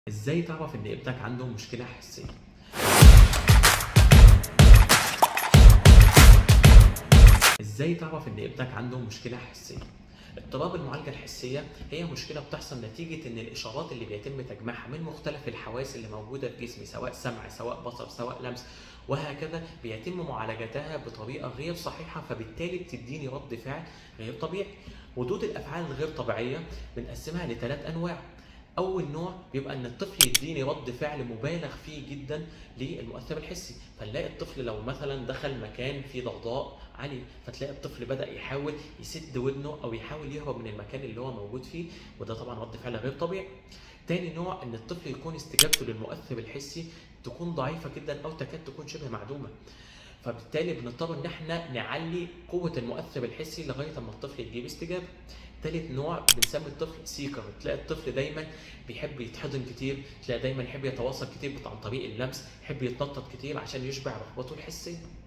ازاي تعرف ان ابنك عنده مشكله حسيه ازاي تعرف ان ابنك عنده مشكله حسيه اضطراب المعالجه الحسيه هي مشكله بتحصل نتيجه ان الاشارات اللي بيتم تجميعها من مختلف الحواس اللي موجوده في جسمي سواء سمع سواء بصر سواء لمس وهكذا بيتم معالجتها بطريقه غير صحيحه فبالتالي بتديني رد فعل غير طبيعي ردود الافعال الغير طبيعيه بنقسمها لثلاث انواع اول نوع بيبقى ان الطفل يديني رد فعل مبالغ فيه جدا للمؤثر الحسي فنلاقي الطفل لو مثلا دخل مكان فيه ضوضاء عاليه فتلاقي الطفل بدا يحاول يسد ودنه او يحاول يهرب من المكان اللي هو موجود فيه وده طبعا رد فعل غير طبيعي تاني نوع ان الطفل يكون استجابته للمؤثر الحسي تكون ضعيفه جدا او تكاد تكون شبه معدومه فبالتالي بنضطر ان احنا نعلي قوه المؤثر الحسي لغايه اما الطفل يجيب استجابه تالت نوع بنسمي الطفل سيكر تلاقي الطفل دايما بيحب يتحضن كتير تلاقي دايما يحب يتواصل كتير عن طريق اللمس يحب يتنطط كتير عشان يشبع رغبته الحسيه